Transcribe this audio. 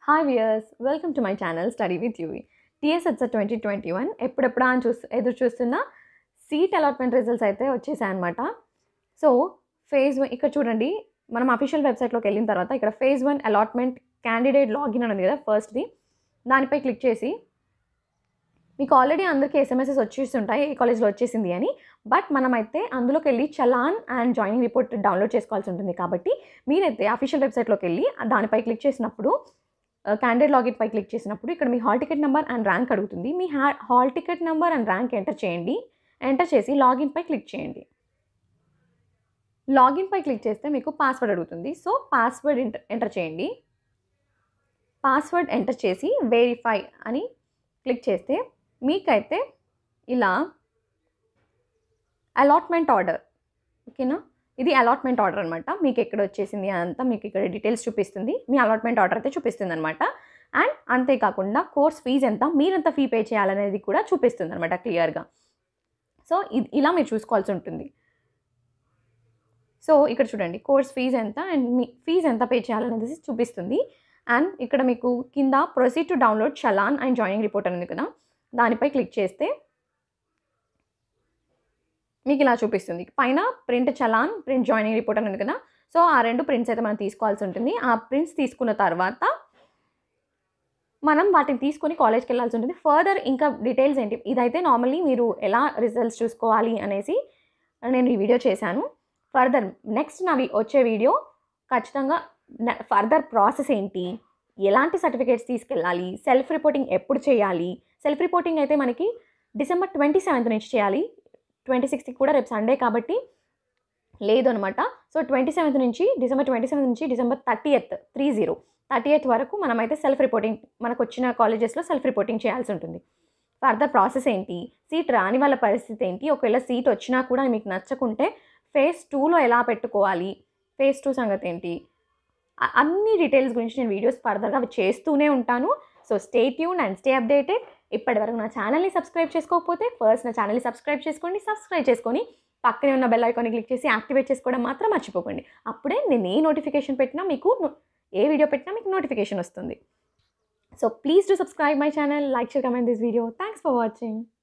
hi viewers welcome to my channel study with UV TSH twenty twenty one ఎప్పుడెప్పుడా అని చూస్తూ ఎదురు చూస్తున్న సీట్ అలాట్మెంట్ రిజల్ట్స్ అయితే వచ్చేసాయి అనమాట సో ఫేజ్ వన్ ఇక్కడ చూడండి మనం అఫీషియల్ వెబ్సైట్లోకి వెళ్ళిన తర్వాత ఇక్కడ phase one allotment candidate login అని ఉంది కదా ఫస్ట్ది దానిపై క్లిక్ చేసి మీకు ఆల్రెడీ అందరికీ ఎస్ఎంఎస్ఎస్ వచ్చేస్తుంటాయి ఏ కాలేజ్లో వచ్చేసింది అని బట్ మనమైతే అందులోకి వెళ్ళి challan and joining report download చేసుకోవాల్సి ఉంటుంది కాబట్టి మీరైతే అఫీషియల్ వెబ్సైట్లోకి వెళ్ళి దానిపై క్లిక్ చేసినప్పుడు క్యాండిడేట్ లాగిన్ పై క్లిక్ చేసినప్పుడు ఇక్కడ మీ hall ticket number and rank అడుగుతుంది మీ హ్యా hall ticket number and rank enter చేయండి ఎంటర్ చేసి లాగిన్ పై క్లిక్ చేయండి లాగిన్ పై క్లిక్ చేస్తే మీకు పాస్వర్డ్ అడుగుతుంది సో పాస్వర్డ్ ఎంటర్ ఎంటర్ చేయండి పాస్వర్డ్ ఎంటర్ చేసి వెరిఫై అని క్లిక్ చేస్తే మీకైతే ఇలా అలాట్మెంట్ ఆర్డర్ ఓకేనా ఇది అలాట్మెంట్ ఆర్డర్ అనమాట మీకు ఎక్కడ వచ్చేసింది అంతా మీకు ఇక్కడ డీటెయిల్స్ చూపిస్తుంది మీ అలాట్మెంట్ ఆర్డర్ అయితే చూపిస్తుంది అనమాట అండ్ అంతేకాకుండా కోర్స్ ఫీజ్ ఎంత మీరెంత ఫీ పే చేయాలనేది కూడా చూపిస్తుంది అనమాట క్లియర్గా సో ఇది ఇలా మీరు చూసుకోవాల్సి ఉంటుంది సో ఇక్కడ చూడండి కోర్స్ ఫీజ్ ఎంత అండ్ మీ ఫీజ్ ఎంత పే చేయాలనేది చూపిస్తుంది అండ్ ఇక్కడ మీకు కింద proceed to download challan and joining report అనేది కదా దానిపై క్లిక్ చేస్తే మీకు ఇలా చూపిస్తుంది పైన print challan print joining report అని ఉంది కదా సో ఆ రెండు ప్రింట్స్ అయితే మనం తీసుకోవాల్సి ఉంటుంది ఆ ప్రింట్స్ తీసుకున్న తర్వాత మనం వాటిని తీసుకొని కాలేజ్కి వెళ్ళాల్సి ఉంటుంది ఫర్దర్ ఇంకా డీటెయిల్స్ ఏంటి ఇదైతే నార్మల్లీ మీరు ఎలా రిజల్ట్స్ చూసుకోవాలి అనేసి నేను ఈ వీడియో చేశాను ఫర్దర్ నెక్స్ట్ నా వచ్చే వీడియో ఖచ్చితంగా ఫర్దర్ ప్రాసెస్ ఏంటి ఎలాంటి సర్టిఫికేట్స్ తీసుకెళ్ళాలి సెల్ఫ్ రిపోర్టింగ్ ఎప్పుడు చేయాలి సెల్ఫ్ రిపోర్టింగ్ అయితే మనకి డిసెంబర్ ట్వంటీ సెవెంత్ నుంచి చేయాలి ట్వంటీ సిక్స్త్కి కూడా రేపు సండే కాబట్టి లేదు అనమాట సో ట్వంటీ సెవెంత్ నుంచి డిసెంబర్ ట్వంటీ సెవెంత్ నుంచి December thirtieth three zero thirty eighth వరకు మనమైతే సెల్ఫ్ రిపోర్టింగ్ మనకు వచ్చిన కాలేజెస్లో సెల్ఫ్ రిపోర్టింగ్ చేయాల్సి ఉంటుంది ఫర్దర్ ప్రాసెస్ ఏంటి సీట్ రాని వాళ్ళ పరిస్థితి ఏంటి ఒకవేళ సీట్ వచ్చినా కూడా మీకు నచ్చకుంటే ఫేజ్ టూలో ఎలా పెట్టుకోవాలి ఫేజ్ టూ సంగతి ఏంటి అన్ని డీటెయిల్స్ గురించి నేను వీడియోస్ ఫర్దర్గా అవి చేస్తూనే ఉంటాను so stay tune and stay updated ఇప్పటివరకు నా ఛానల్ని సబ్స్క్రైబ్ చేసుకోకపోతే ఫస్ట్ నా ఛానల్ని సబ్స్క్రైబ్ చేసుకోండి సబ్స్క్రైబ్ చేసుకొని పక్కనే ఉన్న బెల్ ఐకాన్ని క్లిక్ చేసి యాక్టివేట్ చేసుకోవడం మాత్రం మర్చిపోకండి అప్పుడే నేను ఏ నోటిఫికేషన్ పెట్టినా మీకు ఏ వీడియో పెట్టినా మీకు నోటిఫికేషన్ వస్తుంది so please to subscribe my channel like share comment this video thanks for watching